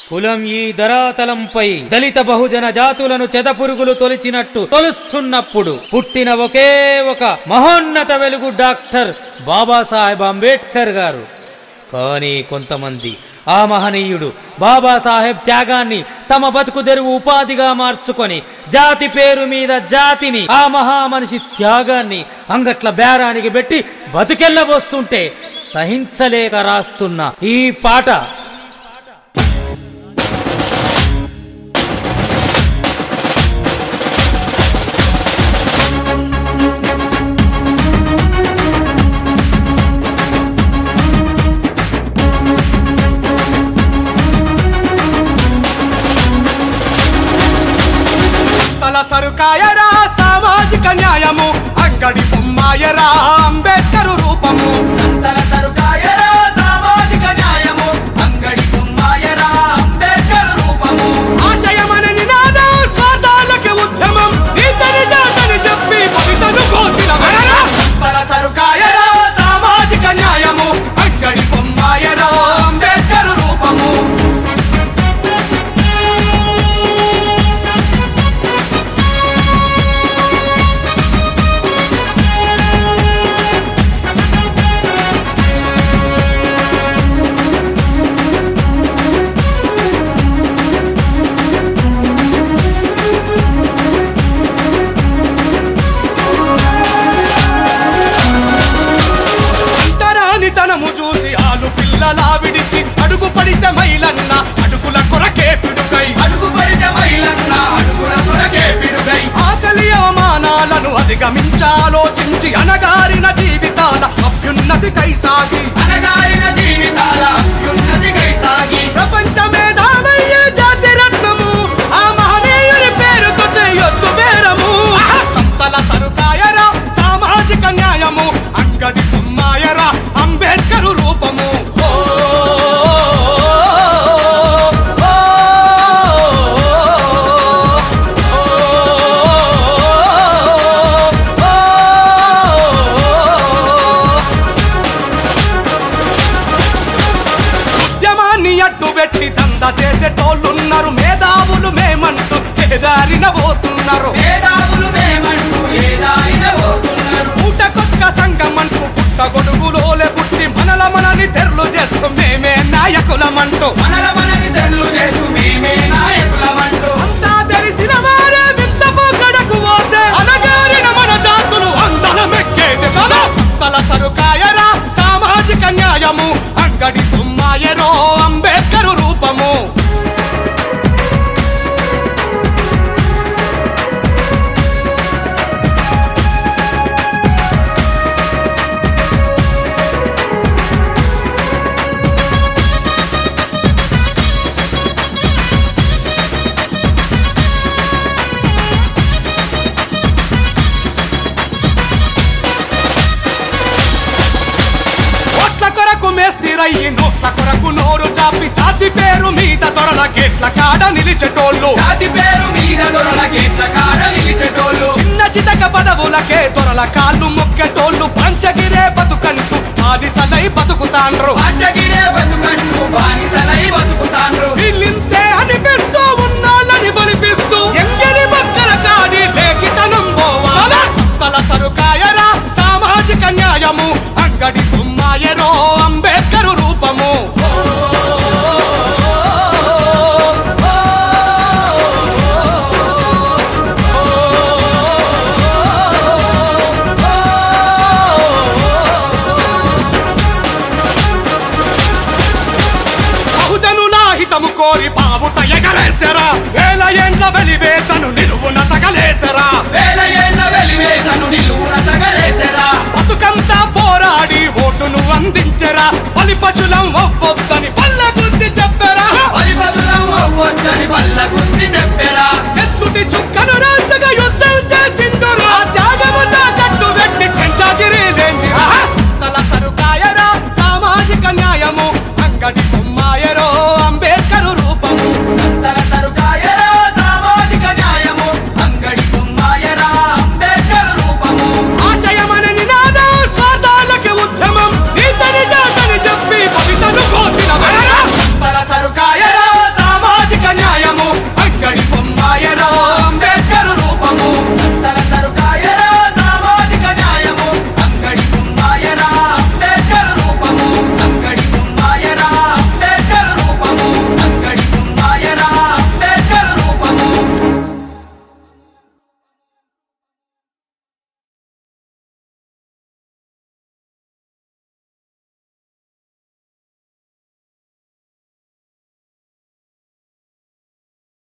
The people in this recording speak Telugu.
కులం ఈ ధరాతలంపై దళిత బహుజన జాతులను చెదపురుగులు తొలిచినట్టు తొలుస్తున్నప్పుడు పుట్టిన ఒకే ఒక మహోన్నత వెలుగు డాక్టర్ బాబాసాహెబ్ అంబేద్కర్ గారు కానీ కొంతమంది ఆ మహనీయుడు బాబాసాహెబ్ త్యాగాన్ని తమ బతుకు తెరువు ఉపాధిగా మార్చుకొని జాతి పేరు మీద జాతిని ఆ మహామనిషి త్యాగాన్ని అంగట్ల బేరానికి పెట్టి బతుకెళ్ళబోస్తుంటే సహించలేక రాస్తున్న ఈ పాట తల సరుకాయరా సామాజిక న్యాయము అంగడి బొమ్మాయరా అంబేద్కరు రూపము సంతల సరుకాయరా సామాజిక న్యాయము అంగడి బొమ్మాయరా అంబేద్కర్ రూపము ఆశయమన నినాదం స్వార్థాలకి ఉద్యమం నీతని జాతని చెప్పి పవితను కోతిన సంతల సరుకాయరా సామాజిక న్యాయము అంగడి బొమ్మాయరా అంబేద్కర్ రూపము అంతరాని తనము చూసి ఆలు పిల్లలా విడిచి అడుగు పడితే మైలన్న అడుగుల కొరకే పిడుకై అడుగు పడితే మైలన్న అడుగుల కొరకే పిడుగై ఆకలి అవమానాలను అధిగమించాలోచించి అనగారిన జీవితాల అభ్యున్నతికై సాగి అనగారిన జీవితాల అభ్యున్నతికై సాగి ప్రపంచ మేధావయ్యే జాతి రత్నము ఆ మహనీయుని పేరుతో చేయొద్దు బేరము సంతల సరుకాయరా సామాజిక న్యాయము అంగడి బొమ్మాయరా అంబేద్కరు రూపము ఓ, ఓ, ఓ, ఓ. ఉద్యమాన్ని అడ్డు పెట్టి దంద చేసేటోళ్ళున్నారు మేధావులు మేమంటూ ఏదారిన పోతున్నారు మేధావులు మేమంటూ ఏ దారిన పోతున్నారు పూటకొక్క సంఘమంటూ పుట్ట గొడుగులోలే పుట్టి మనల మనని తెరలు చేస్తూ మేమే నాయకులమంటూ మనల మనని తెల్లు చేస్తూ మేమే నాయకులమంటూ అంతా తెలిసిన వారే వింత పోకడకు పోతే అనగారిన మన జాతులు అందలమెక్కేది చదా తల సరుకాయరా సామాజిక న్యాయము అంగడి సుమ్మాయరో అంబేద్కరు రూపము ఓట్ల కొరకు మేస్తిరయ్యి నోట్ల కొరకు నోరు చాపి జాతి పేరు మీద దొరల గేట్ల కాడ నిలిచేటోళ్ళు జాతి పేరు మీద దొరల గేట్ల కాడ నిలిచేటోళ్ళు చిన్న చితక పదవులకే దొరల కాళ్ళు మొక్కేటోళ్ళు పంచగిరే బతుకంటూ ఆదిసలై బతుకుతాండ్రు పంచగిరే బతుకంటూ బానిసలై బతుకుతాండ్రు వీళ్ళింతే అనిపిస్తూ ఉన్నాళ్ళని బలిపిస్తూ ఎంగిలి బక్కల కాడి లేఖితనం పోవాలా తల సరుకాయరా సామాజిక న్యాయము అంగడి సుమ్మాయరో అంబేద్కరు రూపము బహుజనుల హితము కోరి బావుట ఎగరేసరా వేల ఏండ్ల వెలివేతను నిలువున తగలేసరా వేల ఏళ్ళ వెలివేసను నిలువున తగలేసెడా బతుకంతా పోరాడి ఓటును అందించరా బలి పశులం అవ్వొద్దని పల్ల గుద్ది చెప్పరా పరిపసులం అవ్వొచ్చని బల్ల గుర్తి చెప్పెరా